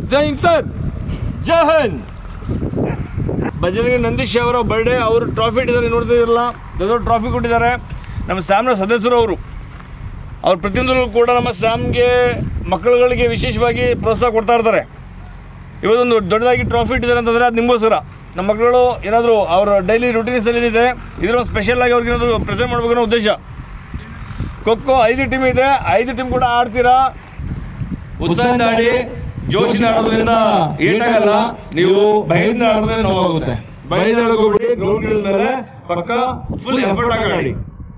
ಜೈ ಹಿಂದ್ ಸರ್ ಜೈ ಹಿಂದ್ ಬಜರಂಗಿ ನಂದೀಶ್ ಅವರ ಬರ್ಡೇ ಅವರು ಟ್ರಾಫಿ ಇಟ್ಟಿದ್ದಾರೆ ನೋಡ್ತಿದ್ರಲ್ಲ ದೊಡ್ಡ ದೊಡ್ಡ ಟ್ರಾಫಿ ಕೊಟ್ಟಿದ್ದಾರೆ ನಮ್ಮ ಸ್ಯಾಮ್ನ ಸದಸ್ಯರು ಅವರು ಅವ್ರು ಪ್ರತಿಯೊಂದರಲ್ಲೂ ಕೂಡ ನಮ್ಮ ಸ್ಯಾಮ್ಗೆ ಮಕ್ಕಳುಗಳಿಗೆ ವಿಶೇಷವಾಗಿ ಪ್ರೋತ್ಸಾಹ ಕೊಡ್ತಾ ಇರ್ತಾರೆ ಇವತ್ತೊಂದು ದೊಡ್ಡದಾಗಿ ಟ್ರಾಫಿ ಇಟ್ಟಿದ್ದಾರೆ ಅಂತಂದರೆ ಅದು ನಿಮಗೋಸ್ಕರ ನಮ್ಮ ಮಕ್ಕಳು ಏನಾದರೂ ಅವರ ಡೈಲಿ ರುಟೀನ್ಸಲ್ಲಿ ಏನಿದೆ ಇದರ ಸ್ಪೆಷಲ್ ಆಗಿ ಅವ್ರಿಗೆ ಏನಾದರೂ ಪ್ರೆಸೆಂಟ್ ಮಾಡ್ಬೇಕು ಅನ್ನೋ ಉದ್ದೇಶ ಖೋಖೋ ಐದು ಟೀಮ್ ಇದೆ ಐದು ಟೀಮ್ ಕೂಡ ಆಡ್ತೀರಾ ಉತ್ಸಾಹದಿಂದ ಆಡಿ ಜೋಶಿನ ಆಡೋದ್ರಿಂದ ಏಟಾಗಲ್ಲ ನೀವು ಭಯದಿಂದ ಆಡೋದ್ರಿಂದ ನೋವಾಗುತ್ತೆ ಭಯದಿಂದ ಆಡೋಕೆ ಹೋಗ್ಬಿಡಿ ಗ್ರೌಂಡ್ ಮೇಲೆ ಪಕ್ಕ ಫುಲ್ ಎಫರ್ಟ್ ಆಗಿ ಆಡಿ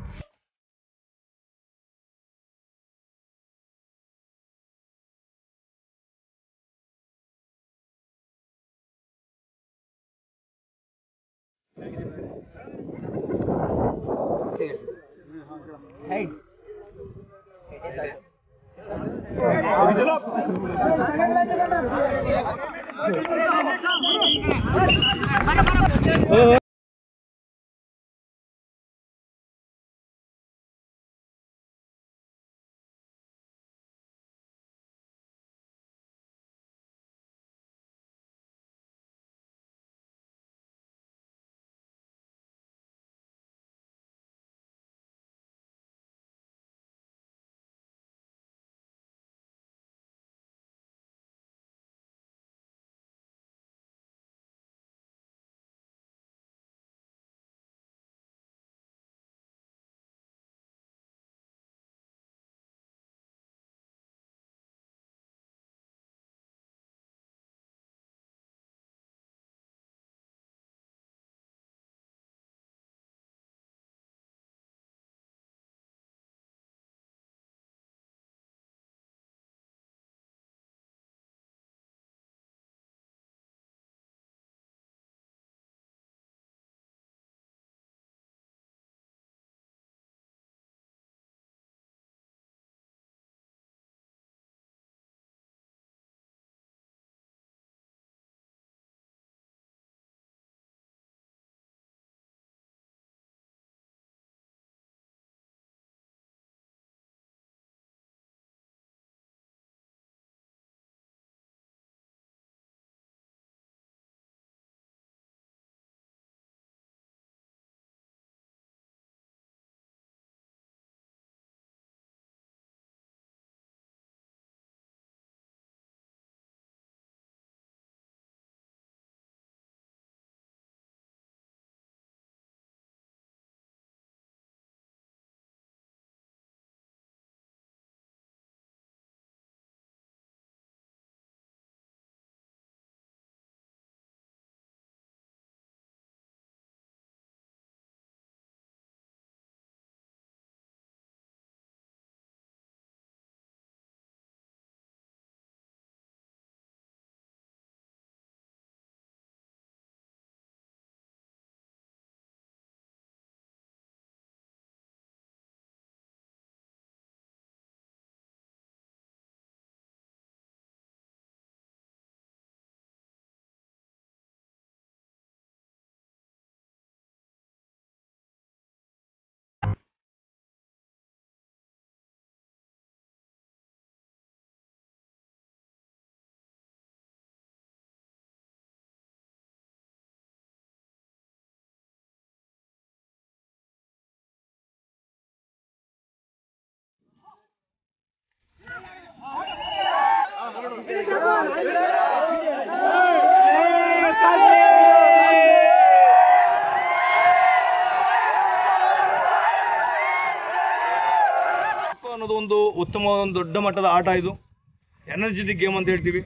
ಖೋಖೋ ಅನ್ನೋದು ಒಂದು ಉತ್ತಮವಾದ ಒಂದು ದೊಡ್ಡ ಮಟ್ಟದ ಆಟ ಇದು ಎನರ್ಜೆಟಿಕ್ ಗೇಮ್ ಅಂತ ಹೇಳ್ತೀವಿ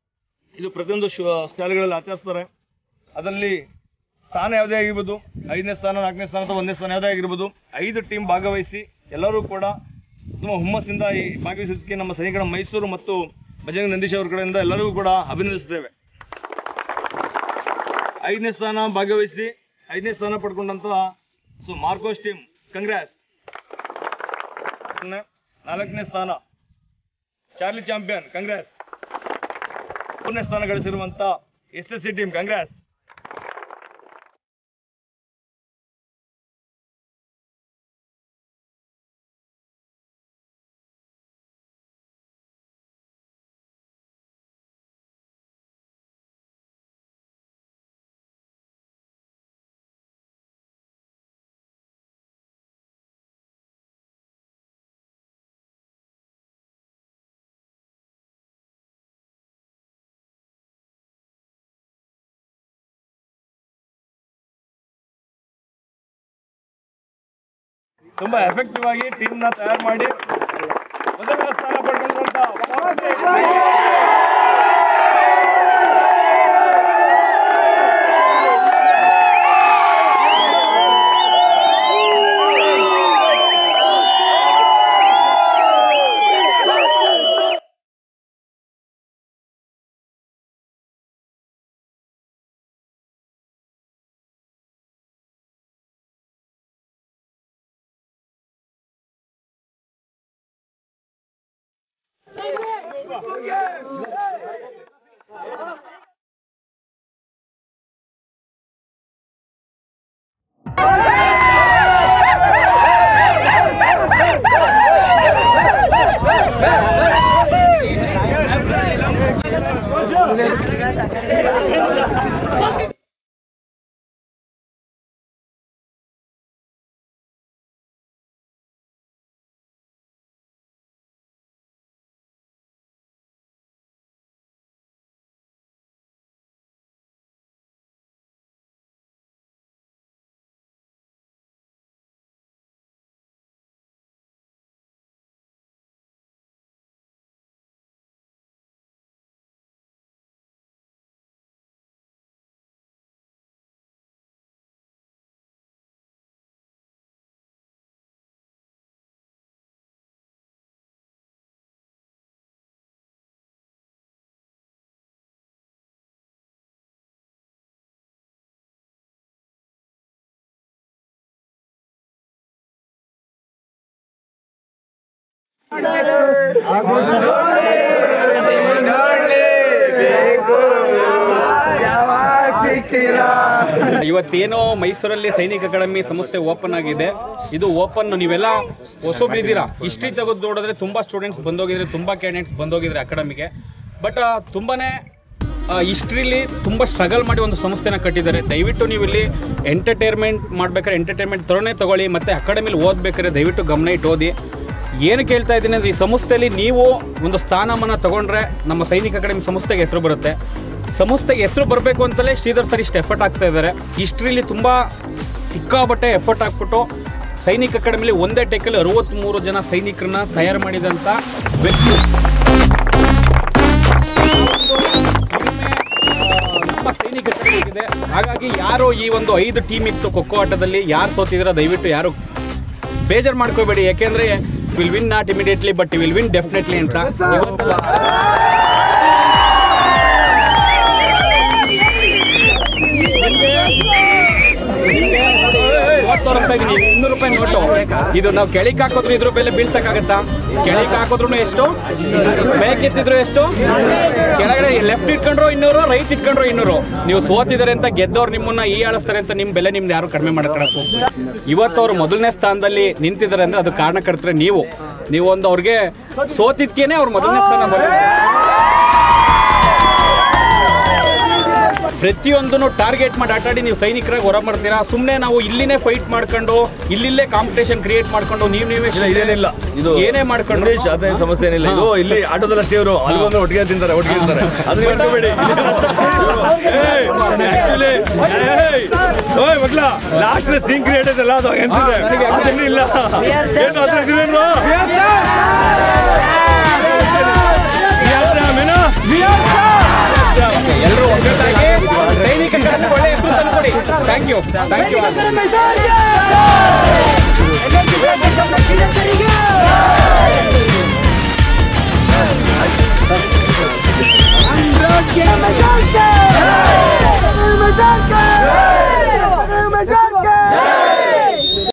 ಇದು ಪ್ರತಿಯೊಂದು ಶ- ಶಾಲೆಗಳಲ್ಲಿ ಆಚರಿಸ್ತಾರೆ ಅದರಲ್ಲಿ ಸ್ಥಾನ ಯಾವುದೇ ಆಗಿರ್ಬೋದು ಐದನೇ ಸ್ಥಾನ ನಾಲ್ಕನೇ ಸ್ಥಾನ ಅಥವಾ ಒಂದನೇ ಸ್ಥಾನ ಯಾವುದೇ ಆಗಿರ್ಬೋದು ಐದು ಟೀಮ್ ಭಾಗವಹಿಸಿ ಎಲ್ಲರೂ ಕೂಡ ತುಂಬ ಹುಮ್ಮಸ್ಸಿಂದ ಈ ಭಾಗವಹಿಸೋದಕ್ಕೆ ನಮ್ಮ ಸೈನಿಕರ ಮೈಸೂರು ಮತ್ತು ಬಜರಂಗ ನಂದೀಶ್ ಅವರ ಕಡೆಯಿಂದ ಎಲ್ಲರಿಗೂ ಕೂಡ ಅಭಿನಂದಿಸುತ್ತೇವೆ ಐದನೇ ಸ್ಥಾನ ಭಾಗವಹಿಸಿ ಐದನೇ ಸ್ಥಾನ ಪಡ್ಕೊಂಡಂತ ಸೊ ಮಾರ್ಕೋಸ್ ಟೀಮ್ ಕಂಗ್ರಾಸ್ ನಾಲ್ಕನೇ ಸ್ಥಾನ ಚಾರ್ಲಿ ಚಾಂಪಿಯನ್ ಕಂಗ್ರಾಸ್ ಮೂರನೇ ಸ್ಥಾನ ಗಳಿಸಿರುವಂತ S S C team congrats ತುಂಬಾ ಎಫೆಕ್ಟಿವ್ ಆಗಿ ಟೀಮ್ನ ತಯಾರು ಮಾಡಿ ಮೊದಲನೇ ಸ್ಥಾನ ಪಡ್ಕೊಂಡಂತ ಇವತ್ತೇನೋ ಮೈಸೂರಲ್ಲಿ ಸೈನಿಕ ಅಕಾಡೆಮಿ ಸಂಸ್ಥೆ ಓಪನ್ ಆಗಿದೆ ಇದು ಓಪನ್ ನೀವೆಲ್ಲ ಹೊಸೊಬ್ರಿದ್ದೀರಾ ಹಿಸ್ಟ್ರಿ ತೆಗೆದು ನೋಡಿದ್ರೆ ತುಂಬಾ ಸ್ಟೂಡೆಂಟ್ಸ್ ಬಂದೋಗಿದ್ರೆ ತುಂಬಾ ಕ್ಯಾಂಡಿಡೇಟ್ಸ್ ಬಂದೋಗಿದ್ರೆ ಅಕಾಡೆಮಿಗೆ ಬಟ್ ತುಂಬಾನೇ ಹಿಸ್ಟ್ರಿಲಿ ತುಂಬ ಸ್ಟ್ರಗಲ್ ಮಾಡಿ ಒಂದು ಸಂಸ್ಥೆನ ಕಟ್ಟಿದ್ದಾರೆ ದಯವಿಟ್ಟು ನೀವು ಇಲ್ಲಿ ಎಂಟರ್ಟೈನ್ಮೆಂಟ್ ಮಾಡ್ಬೇಕಾದ್ರೆ ಎಂಟರ್ಟೈನ್ಮೆಂಟ್ ಥರನೇ ತಗೊಳ್ಳಿ ಮತ್ತು ಅಕಾಡೆಮಿಲಿ ಓದ್ಬೇಕಾದ್ರೆ ದಯವಿಟ್ಟು ಗಮನ ಇಟ್ಟು ಓದಿ ಏನು ಕೇಳ್ತಾ ಇದ್ದೀನಿ ಅಂದರೆ ಈ ಸಂಸ್ಥೆಯಲ್ಲಿ ನೀವು ಒಂದು ಸ್ಥಾನಮಾನ ತಗೊಂಡ್ರೆ ನಮ್ಮ ಸೈನಿಕ ಅಕಾಡೆಮಿ ಸಂಸ್ಥೆಗೆ ಹೆಸರು ಬರುತ್ತೆ ಸಂಸ್ಥೆಗೆ ಹೆಸರು ಬರಬೇಕು ಅಂತಲೇ ಶ್ರೀಧರ್ ಸರ್ ಇಷ್ಟು ಎಫರ್ಟ್ ಆಗ್ತಾ ಇದ್ದಾರೆ ಹಿಸ್ಟ್ರಿಲಿ ತುಂಬ ಸಿಕ್ಕಾಬಟ್ಟೆ ಎಫರ್ಟ್ ಹಾಕ್ಬಿಟ್ಟು ಸೈನಿಕ ಅಕಾಡೆಮಿಲಿ ಒಂದೇ ಟೇಕಲ್ಲಿ ಅರವತ್ತ್ಮೂರು ಜನ ಸೈನಿಕರನ್ನ ತಯಾರು ಮಾಡಿದಂಥ ವ್ಯಕ್ತಿ ನಮ್ಮ ಸೈನಿಕ ಇದೆ ಹಾಗಾಗಿ ಯಾರು ಈ ಒಂದು ಐದು ಟೀಮ್ ಇತ್ತು ಖೋಖೋ ಆಟದಲ್ಲಿ ಯಾರು ಸೋತಿದ್ರ ದಯವಿಟ್ಟು ಯಾರು ಬೇಜಾರು ಮಾಡ್ಕೋಬೇಡಿ ಯಾಕೆಂದ್ರೆ will win not immediately but will win definitely ಅಂತ ಇವತ್ತು ಇವತ್ತು ತೋರಿಸ್ತಾ ಇದೀನಿ ಇನ್ನೂರು ರೂಪಾಯಿ ನೋಟು ಇದು ನಾವು ಕೆಳಗೆ ಹಾಕೋದ್ರು ಇದ್ರ ಬೆಲೆ ಬೀಳ್ಸಕ್ಕಾಗತ್ತಾ ಕೆಳಗೆ ಹಾಕೋದ್ರು ಎಷ್ಟು ಮೇಕೆತ್ತಿದ್ರು ಎಷ್ಟು ಕೆಳಗಡೆ ಲೆಫ್ಟ್ ಇಟ್ಕೊಂಡ್ರು ಇನ್ನೂರು ರೈಟ್ ಇಟ್ಕೊಂಡ್ರು ಇನ್ನೂರು ನೀವು ಸೋತಿದ್ದಾರೆ ಅಂತ ಗೆದ್ದವ್ರು ನಿಮ್ಮನ್ನ ಈ ಆಳಿಸ್ತಾರೆ ಅಂತ ನಿಮ್ ಬೆಲೆ ನಿಮ್ದು ಯಾರು ಕಡಿಮೆ ಮಾಡ್ಕೊಳಕ್ಕೆ ಇವತ್ತು ಅವ್ರು ಮೊದಲನೇ ಸ್ಥಾನದಲ್ಲಿ ನಿಂತಿದ್ದಾರೆ ಅಂದ್ರೆ ಅದು ಕಾರಣಕರ್ತರೆ ನೀವು ನೀವು ಒಂದು ಅವ್ರಿಗೆ ಸೋತಿದ್ಕೇನೆ ಅವ್ರು ಮೊದಲನೇ ಸ್ಥಾನ ಬಂದಿದ್ದಾರೆ ಪ್ರತಿಯೊಂದನ್ನು ಟಾರ್ಗೆಟ್ ಮಾಡಿ ಆಟಾಡಿ ನೀವು ಸೈನಿಕರಾಗಿ ಹೊರ ಮಾಡ್ತೀರಾ ಸುಮ್ಮನೆ ನಾವು ಇಲ್ಲಿನೇ ಫೈಟ್ ಮಾಡ್ಕೊಂಡು ಇಲ್ಲಿಲ್ಲೇ ಕಾಂಪಿಟೇಷನ್ ಕ್ರಿಯೇಟ್ ಮಾಡ್ಕೊಂಡು ನೀವು ನೀವೇ ಇಲ್ಲ, ಇದೇನಿಲ್ಲ. ಇದು ಏನೇ ಮಾಡ್ಕೊಂಡು ಇಂಗ್ಲಿಷ್ ಅದೇ ಸಮಸ್ಯೆ ಏನಿಲ್ಲ ಇದು ಇಲ್ಲಿ ಆಟೋದಲ್ಲಿ ಅಷ್ಟೇ ಇವರು ಅಲ್ಲಿ ಬಂದ್ರೆ ಒಟ್ಟಿಗೆ ತಿಂತಾರೆ ಒಟ್ಟಿಗೆ ಇರ್ತಾರೆ ಅದು ನೀವು ಅನ್ಕೋಬೇಡಿ ಏಯ್, actually, ಏಯ್, ಓಯ್ ಮಕ್ಳ ಲಾಸ್ಟ್ ಸೀನ್ ಕ್ರಿಯೇಟ್ ಐತಲ್ಲ ಅದು ಎಂತಿದೆ ಅದೇನು ಇಲ್ಲ ಏನು ಅದ್ರ ಇದ್ರೇನು ಎಲ್ಲರೂ ಒಗ್ಗಟ್ಟಾಗಿ ಸೈನಿಕ ಕರ್ನಾಟಕ ಒಳ್ಳೆ ಹೆಸರು ತಂದ್ಕೊಡಿ thank you thank you Thank you.